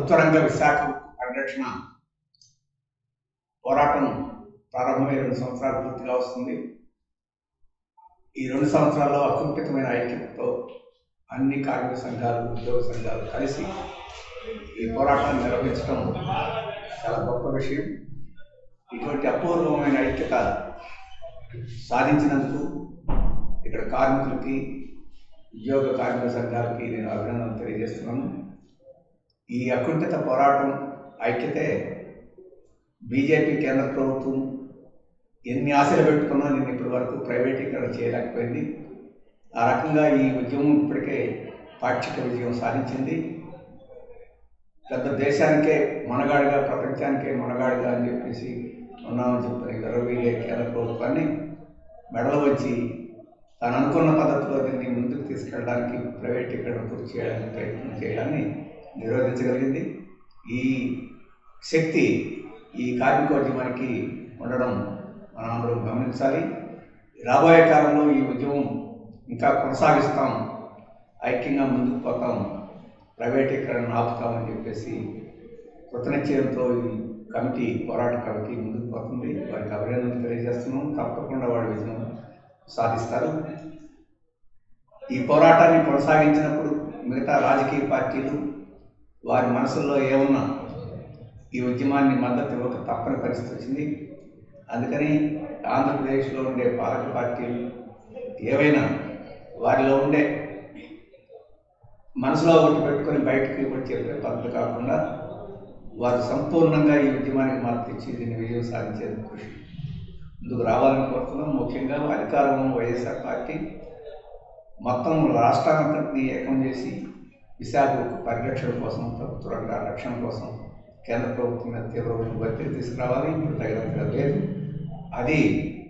ప్రభుత్వ రంగ విశాఖ పరిరక్షణ పోరాటం ప్రారంభమై రెండు సంవత్సరాలు పూర్తిగా వస్తుంది ఈ రెండు సంవత్సరాల్లో అకుంఠితమైన ఐక్యతతో అన్ని కార్మిక సంఘాలు ఉద్యోగ సంఘాలు కలిసి ఈ పోరాటాన్ని నిర్వహించడం చాలా గొప్ప విషయం ఇటువంటి అపూర్వమైన ఐక్యత సాధించినందుకు ఇక్కడ కార్మికులకి ఉద్యోగ కార్మిక సంఘాలకి నేను అభినందనలు తెలియజేస్తున్నాను ఈ అకుంఠిత పోరాటం ఐక్యతే బీజేపీ కేంద్ర ప్రభుత్వం ఎన్ని ఆశలు పెట్టుకున్నా నేను ఇప్పటి వరకు ప్రైవేటీకరణ చేయలేకపోయింది ఆ రకంగా ఈ ఉద్యమం ఇప్పటికే పాక్షిక విజయం సాధించింది పెద్ద దేశానికే మనగాడిగా ప్రపంచానికే మనగాడిగా అని చెప్పేసి ఉన్నామని చెప్పని గర్వవీగే కేంద్ర ప్రభుత్వాన్ని మెడలు వచ్చి తాను అనుకున్న పద్ధతిలో దీన్ని ముందుకు తీసుకెళ్ళడానికి ప్రైవేటీకరణ పూర్తి చేయడానికి ప్రయత్నం చేయడాన్ని నిరోధించగలిగింది ఈ శక్తి ఈ కార్మికోద్యమానికి ఉండడం మనం అందరం గమనించాలి రాబోయే కాలంలో ఈ ఉద్యమం ఇంకా కొనసాగిస్తాం ఐక్యంగా ముందుకు పోతాం ప్రైవేటీకరణ ఆపుతామని చెప్పేసి కృతనిశ్చయంతో ఈ కమిటీ పోరాట కమిటీ ముందుకు పోతుంది వారికి అభినందనలు తెలియజేస్తున్నాం తప్పకుండా వాడి విజయం సాధిస్తారు ఈ పోరాటాన్ని కొనసాగించినప్పుడు మిగతా రాజకీయ పార్టీలు వారి మనసుల్లో ఏమున్నా ఈ ఉద్యమాన్ని మద్దతు ఇవ్వక తప్పని పరిస్థితి వచ్చింది అందుకని ఆంధ్రప్రదేశ్లో ఉండే పాలక పార్టీలు ఏవైనా వారిలో ఉండే మనసులో ఒకటి పెట్టుకొని బయటకు ఒకటి చెప్పే పద్ధతి కాకుండా వారు సంపూర్ణంగా ఈ ఉద్యమానికి మద్దతు ఇచ్చి దీన్ని విజయం సాధించేందుకు కృషి ముందుకు రావాలని కోరుతున్నాం ముఖ్యంగా అధికారంలో వైఎస్ఆర్ పార్టీ మొత్తం రాష్ట్రానంతటిని ఏకం చేసి విశాఖ పరిరక్షణ కోసం ప్రభుత్వ రంగ రక్షణ కోసం కేంద్ర ప్రభుత్వం మీద తీవ్రమైన ఒత్తిడి తీసుకురావాలి ఇప్పుడు తగినంతగా లేదు అది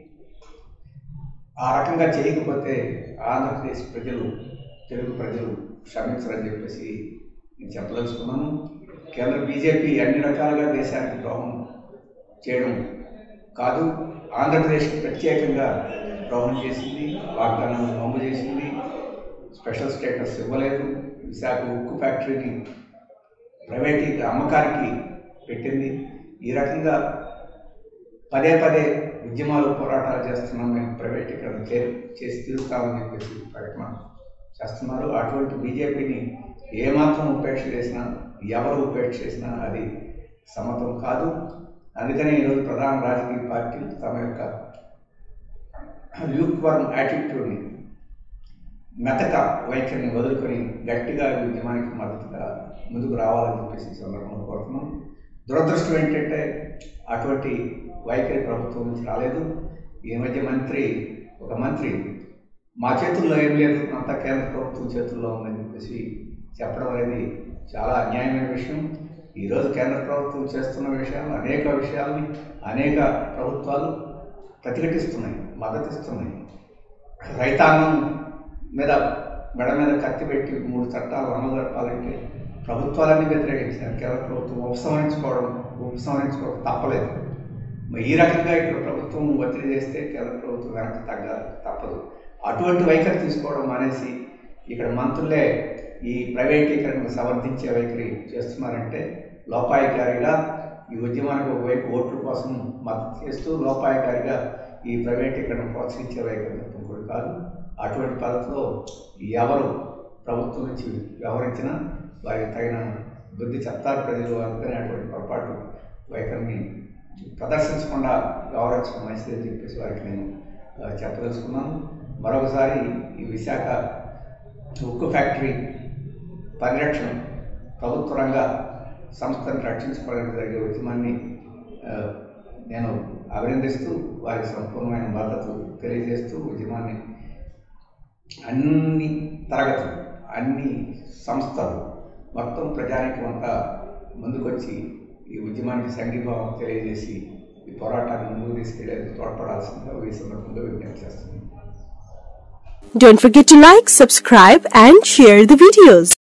ఆ రకంగా చేయకపోతే ఆంధ్రప్రదేశ్ ప్రజలు తెలుగు ప్రజలు క్షమించరని చెప్పేసి నేను చెప్పదలుచుకున్నాను కేంద్ర బీజేపీ అన్ని రకాలుగా దేశానికి ద్రోహం చేయడం కాదు ఆంధ్రప్రదేశ్కి ప్రత్యేకంగా ద్రోహం చేసింది వాగ్దానాలను అమలు చేసింది స్పెషల్ స్టేటస్ ఇవ్వలేదు విశాఖ ఉక్కు ఫ్యాక్టరీని ప్రైవేటీ అమ్మకానికి పెట్టింది ఈ రకంగా పదే పదే ఉద్యమాలు పోరాటాలు చేస్తున్నాం మేము ప్రైవేటీకరణ చే చేసి తీరుస్తామని చెప్పేసి ప్రకటన చేస్తున్నారు అటువంటి బీజేపీని ఏమాత్రం ఉపేక్ష చేసినా ఎవరు ఉపేక్ష చేసినా అది సమతం కాదు అందుకని ఈరోజు ప్రధాన రాజకీయ పార్టీలు తమ యొక్క ల్యూక్వర్మ్ యాటిట్యూడ్ని మెతక వైఖరిని వదులుకొని గట్టిగా ఈ ఉద్యమానికి మద్దతుగా ముందుకు రావాలని చెప్పేసి ఈ సందర్భంలో కోరుతున్నాం దురదృష్టం ఏంటంటే అటువంటి వైఖరి ప్రభుత్వం నుంచి రాలేదు ఈ మధ్య మంత్రి ఒక మంత్రి మా చేతుల్లో ఏం లేదు అంతా కేంద్ర ప్రభుత్వం చేతుల్లో ఉందని చెప్పేసి చెప్పడం అనేది చాలా అన్యాయమైన విషయం ఈరోజు కేంద్ర ప్రభుత్వం చేస్తున్న విషయాలు అనేక విషయాల్ని అనేక ప్రభుత్వాలు ప్రతిఘటిస్తున్నాయి మద్దతిస్తున్నాయి రైతాంగం మీద మెడ మీద కత్తి పెట్టి మూడు చట్టాలు అమలు జరపాలంటే ప్రభుత్వాలన్నీ వ్యతిరేకించారు కేంద్ర ప్రభుత్వం ఉపసంహరించుకోవడం ఉపసంహరించుకోవడం తప్పలేదు మరి ఈ రకంగా ఇక్కడ ప్రభుత్వం ఒత్తిడి చేస్తే కేంద్ర ప్రభుత్వం వెనక్కి తగ్గ తప్పదు అటువంటి వైఖరి తీసుకోవడం మానేసి ఇక్కడ మంత్రులే ఈ ప్రైవేటీకరణను సమర్థించే వైఖరి చేస్తున్నారంటే లోపాయికారిగా ఈ ఉద్యమానికి ఒకవైపు ఓట్ల కోసం మద్దతు చేస్తూ లోపాయికారిగా ఈ ప్రైవేటీకరణ ప్రోత్సహించే వైఖరి తప్ప కూడా కాదు అటువంటి పద్ధతిలో ఎవరు ప్రభుత్వం నుంచి వ్యవహరించినా వారికి తగిన బుద్ధి చెప్తారు ప్రజలు అందుకని అటువంటి పొరపాటు వైఖరిని ప్రదర్శించకుండా వ్యవహరించడం మంచిదని చెప్పేసి వారికి నేను ఆ, చెప్పదలుచుకున్నాను మరొకసారి ఈ విశాఖ ఉక్కు ఫ్యాక్టరీ పరిరక్షణ ప్రభుత్వ రంగ సంస్థను రక్షించుకోవడానికి జరిగే ఉద్యమాన్ని ఆ, నేను అభినందిస్తూ వారికి సంపూర్ణమైన మద్దతు తెలియజేస్తూ ఉద్యమాన్ని అన్ని తరగతులు అన్ని సంస్థలు మొత్తం ప్రజానికి అంతా ముందుకొచ్చి ఈ ఉద్యమానికి సంఘీభావం తెలియజేసి ఈ పోరాటాన్ని ముందుకు తీసుకెళ్లేందుకు తోడ్పడాల్సిందిగా ఈ సందర్భంగా విజ్ఞప్తి చేస్తున్నాను Don't forget to like, subscribe and share the videos.